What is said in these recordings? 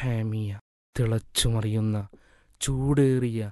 ഹാമിയ തിളച്ചുമറിയുന്ന ചൂടേറിയ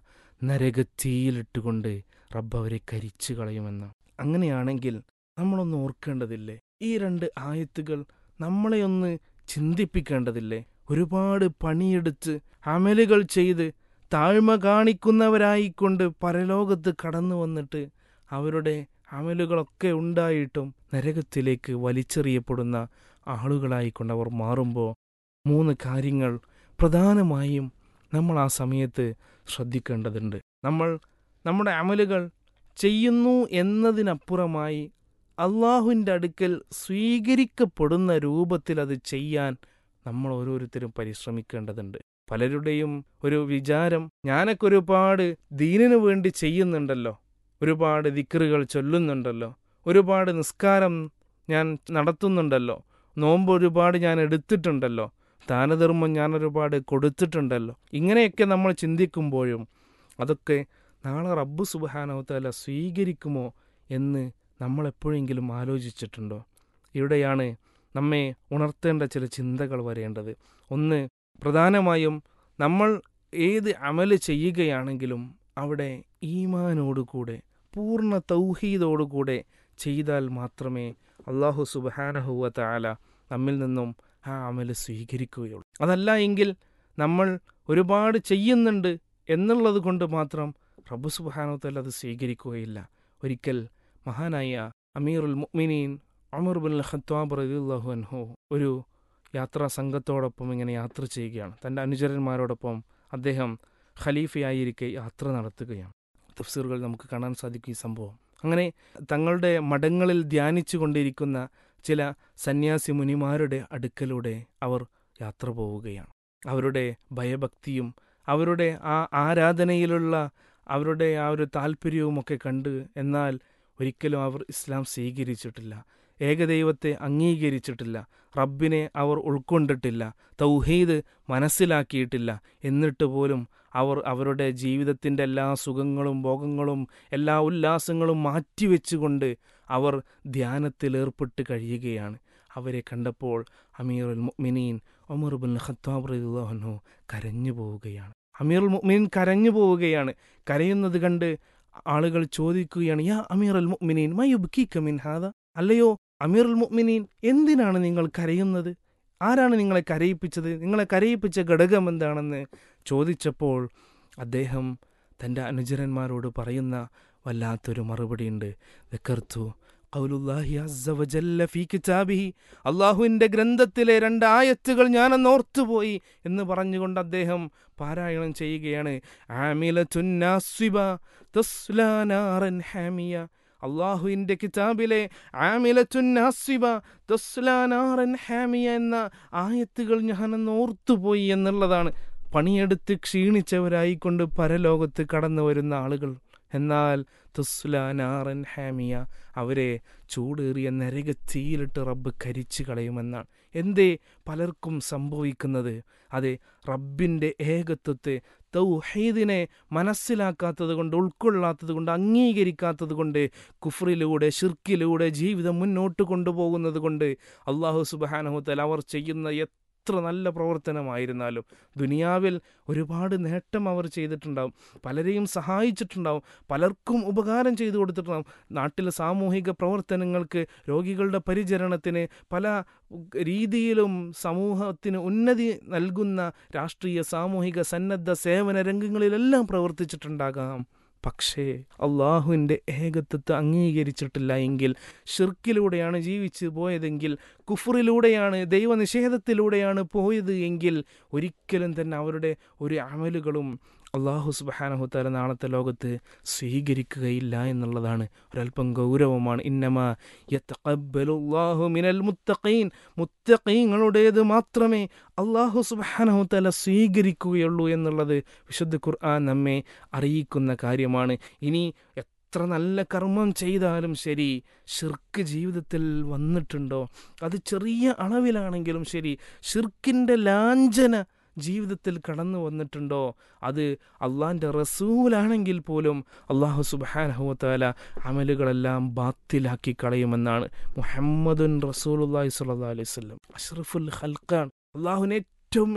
നരകത്തീയിലിട്ടുകൊണ്ട് റബ്ബ് അവരെ കരിച്ചു കളയുമെന്ന് അങ്ങനെയാണെങ്കിൽ നമ്മളൊന്ന് ഓർക്കേണ്ടതില്ലേ ഈ രണ്ട് ആയത്തുകൾ നമ്മളെ ഒന്ന് ചിന്തിപ്പിക്കേണ്ടതില്ലേ ഒരുപാട് പണിയെടുത്ത് അമലുകൾ ചെയ്ത് താഴ്മ കാണിക്കുന്നവരായിക്കൊണ്ട് പരലോകത്ത് കടന്നു വന്നിട്ട് അവരുടെ അമലുകളൊക്കെ ഉണ്ടായിട്ടും നരകത്തിലേക്ക് വലിച്ചെറിയപ്പെടുന്ന ആളുകളായിക്കൊണ്ട് അവർ മാറുമ്പോൾ മൂന്ന് കാര്യങ്ങൾ പ്രധാനമായും നമ്മൾ ആ സമയത്ത് ശ്രദ്ധിക്കേണ്ടതുണ്ട് നമ്മൾ നമ്മുടെ അമലുകൾ ചെയ്യുന്നു എന്നതിനപ്പുറമായി അള്ളാഹുവിൻ്റെ അടുക്കൽ സ്വീകരിക്കപ്പെടുന്ന രൂപത്തിൽ അത് ചെയ്യാൻ നമ്മൾ ഓരോരുത്തരും പരിശ്രമിക്കേണ്ടതുണ്ട് പലരുടെയും ഒരു വിചാരം ഞാനൊക്കെ ഒരുപാട് ദീനിനു വേണ്ടി ചെയ്യുന്നുണ്ടല്ലോ ഒരുപാട് ദിക്കറുകൾ ചൊല്ലുന്നുണ്ടല്ലോ ഒരുപാട് നിസ്കാരം ഞാൻ നടത്തുന്നുണ്ടല്ലോ നോമ്പ് ഒരുപാട് ഞാൻ എടുത്തിട്ടുണ്ടല്ലോ ദാനധർമ്മം ഞാൻ ഒരുപാട് കൊടുത്തിട്ടുണ്ടല്ലോ ഇങ്ങനെയൊക്കെ നമ്മൾ ചിന്തിക്കുമ്പോഴും അതൊക്കെ നാളെ റബ്ബ് സുബാനവത്തല സ്വീകരിക്കുമോ എന്ന് നമ്മൾ എപ്പോഴെങ്കിലും ആലോചിച്ചിട്ടുണ്ടോ ഇവിടെയാണ് നമ്മെ ഉണർത്തേണ്ട ചില ചിന്തകൾ വരേണ്ടത് ഒന്ന് പ്രധാനമായും നമ്മൾ ഏത് അമല് ചെയ്യുകയാണെങ്കിലും അവിടെ ഈമാനോടുകൂടെ പൂർണ്ണ തൗഹീദോടുകൂടെ ചെയ്താൽ മാത്രമേ അള്ളാഹു സുബാനഹുവ താല നമ്മിൽ നിന്നും ആ അമല് സ്വീകരിക്കുകയുള്ളൂ അതല്ല എങ്കിൽ നമ്മൾ ഒരുപാട് ചെയ്യുന്നുണ്ട് എന്നുള്ളത് കൊണ്ട് മാത്രം റബ്ബു സുബാനോത്തല്ല അത് സ്വീകരിക്കുകയില്ല ഒരിക്കൽ മഹാനായ അമീറുൽ മുഅ്മിനീൻ അമർ ബിൻ ഖത്താബ് റളിയല്ലാഹു അൻഹു ഒരു യാത്രാ സംഘത്തോടൊപ്പം ഇങ്ങനെ യാത്ര ചെയ്യുകയാണ് തൻ്റെ അനുചരന്മാരോടൊപ്പം അദ്ദേഹം ഖലീഫയായിരിക്കെ യാത്ര നടത്തുകയാണ് തഫ്സീറുകൾ നമുക്ക് കാണാൻ സാധിക്കും ഈ സംഭവം അങ്ങനെ തങ്ങളുടെ മഠങ്ങളിൽ ധ്യാനിച്ചു കൊണ്ടിരിക്കുന്ന ചില സന്യാസി മുനിമാരുടെ അടുക്കലൂടെ അവർ യാത്ര പോവുകയാണ് അവരുടെ ഭയഭക്തിയും അവരുടെ ആ ആരാധനയിലുള്ള അവരുടെ ആ ഒരു താല്പര്യവുമൊക്കെ കണ്ട് എന്നാൽ ഒരിക്കലും അവർ ഇസ്ലാം സ്വീകരിച്ചിട്ടില്ല ഏകദൈവത്തെ അംഗീകരിച്ചിട്ടില്ല റബ്ബിനെ അവർ ഉൾക്കൊണ്ടിട്ടില്ല തൗഹീദ് മനസ്സിലാക്കിയിട്ടില്ല എന്നിട്ട് പോലും അവർ അവരുടെ ജീവിതത്തിൻ്റെ എല്ലാ സുഖങ്ങളും ഭോഗങ്ങളും എല്ലാ ഉല്ലാസങ്ങളും മാറ്റിവെച്ചുകൊണ്ട് അവർ ധ്യാനത്തിലേർപ്പെട്ട് കഴിയുകയാണ് അവരെ കണ്ടപ്പോൾ അമീറുൽ മുഅ്മിനീൻ ഒമർ ബിൻ ഖത്താബ് റളിയല്ലാഹു കരഞ്ഞു പോവുകയാണ് അമീറുൽ മുഅ്മിനീൻ കരഞ്ഞു പോവുകയാണ് കരയുന്നത് കണ്ട് ആളുകൾ ചോദിക്കുകയാണ് യാ അമീറുൽ മുഅ്മിനീൻ മയുബ്കീക മിൻ ഹാദ അല്ലയോ അമീറുൽ മുഅ്മിനീൻ എന്തിനാണ് നിങ്ങൾ കരയുന്നത് ആരാണ് നിങ്ങളെ കരയിപ്പിച്ചത് നിങ്ങളെ കരയിപ്പിച്ച ഘടകം എന്താണെന്ന് ചോദിച്ചപ്പോൾ അദ്ദേഹം തൻ്റെ അനുചരന്മാരോട് പറയുന്ന വല്ലാത്തൊരു മറുപടിയുണ്ട് ദക്കർത്തു ഖൗലുല്ലാഹി അസ്സ വജല്ല ഫീ കിതാബിഹി അള്ളാഹുവിൻ്റെ ഗ്രന്ഥത്തിലെ രണ്ട് ആയത്തുകൾ ഞാനന്ന് ഓർത്തുപോയി എന്ന് പറഞ്ഞുകൊണ്ട് അദ്ദേഹം പാരായണം ചെയ്യുകയാണ് ആമിലത്തുന്നാസിബ തസ്ലാ നാറൻ ഹാമിയ അള്ളാഹുവിൻ്റെ കിതാബിലെ ആമിലത്തുന്നാസിബ തസ്ലാ നാറൻ ഹാമിയ എന്ന ആയത്തുകൾ ഞാനന്ന് ഓർത്തുപോയി എന്നുള്ളതാണ് പണിയെടുത്ത് ക്ഷീണിച്ചവരായിക്കൊണ്ട് പരലോകത്ത് കടന്നു വരുന്ന ആളുകൾ എന്നാൽ തുസ്ലാനാറൻ ഹാമിയ അവരെ ചൂടേറിയ നരകത്തീയിലിട്ട് റബ്ബ് കരിച്ചു കളയുമെന്നാണ് എന്തേ പലർക്കും സംഭവിക്കുന്നത് അതെ റബ്ബിൻ്റെ ഏകത്വത്തെ തൗഹീദിനെ മനസ്സിലാക്കാത്തത് കൊണ്ട് ഉൾക്കൊള്ളാത്തത് കൊണ്ട് അംഗീകരിക്കാത്തത് കൊണ്ട് കുഫറിലൂടെ ഷിർക്കിലൂടെ ജീവിതം മുന്നോട്ട് കൊണ്ടുപോകുന്നത് കൊണ്ട് അള്ളാഹു സുബാനഹുത്തൽ അവർ ചെയ്യുന്ന എത്ര നല്ല പ്രവർത്തനമായിരുന്നാലും ദുനിയാവിൽ ഒരുപാട് നേട്ടം അവർ ചെയ്തിട്ടുണ്ടാവും പലരെയും സഹായിച്ചിട്ടുണ്ടാവും പലർക്കും ഉപകാരം ചെയ്തു കൊടുത്തിട്ടുണ്ടാവും നാട്ടിലെ സാമൂഹിക പ്രവർത്തനങ്ങൾക്ക് രോഗികളുടെ പരിചരണത്തിന് പല രീതിയിലും സമൂഹത്തിന് ഉന്നതി നൽകുന്ന രാഷ്ട്രീയ സാമൂഹിക സന്നദ്ധ സേവന രംഗങ്ങളിലെല്ലാം പ്രവർത്തിച്ചിട്ടുണ്ടാകാം പക്ഷേ അള്ളാഹുവിൻ്റെ ഏകത്വത്തെ അംഗീകരിച്ചിട്ടില്ല എങ്കിൽ ഷിർക്കിലൂടെയാണ് ജീവിച്ചു പോയതെങ്കിൽ കുഫറിലൂടെയാണ് ദൈവനിഷേധത്തിലൂടെയാണ് പോയത് എങ്കിൽ ഒരിക്കലും തന്നെ അവരുടെ ഒരു അമലുകളും അള്ളാഹു സുബാനഹുത്താല നാളത്തെ ലോകത്ത് സ്വീകരിക്കുകയില്ല എന്നുള്ളതാണ് ഒരല്പം ഗൗരവമാണ് ഇന്നമാ യത്തഖബ്ബലുല്ലാഹു മിനൽ മുത്തഖീൻ മുത്തഖീങ്ങളുടേത് മാത്രമേ അള്ളാഹു സുബാനഹുത്താല സ്വീകരിക്കുകയുള്ളൂ എന്നുള്ളത് വിശുദ്ധ ഖുർആൻ നമ്മെ അറിയിക്കുന്ന കാര്യമാണ് ഇനി എത്ര നല്ല കർമ്മം ചെയ്താലും ശരി ഷിർക്ക് ജീവിതത്തിൽ വന്നിട്ടുണ്ടോ അത് ചെറിയ അളവിലാണെങ്കിലും ശരി ഷിർക്കിൻ്റെ ലാഞ്ചന ജീവിതത്തിൽ കടന്നു വന്നിട്ടുണ്ടോ അത് അള്ളാഹിൻ്റെ റസൂലാണെങ്കിൽ പോലും അള്ളാഹു സുബാനഹുവത്താല അമലുകളെല്ലാം ബാത്തിലാക്കി കളയുമെന്നാണ് മുഹമ്മദുൻ റസൂലുല്ലാഹി സ്വല്ലാ അലൈഹി സ്വലം അഷ്റഫുൽ ഹൽക്കാൻ അള്ളാഹുവിനെ ഏറ്റവും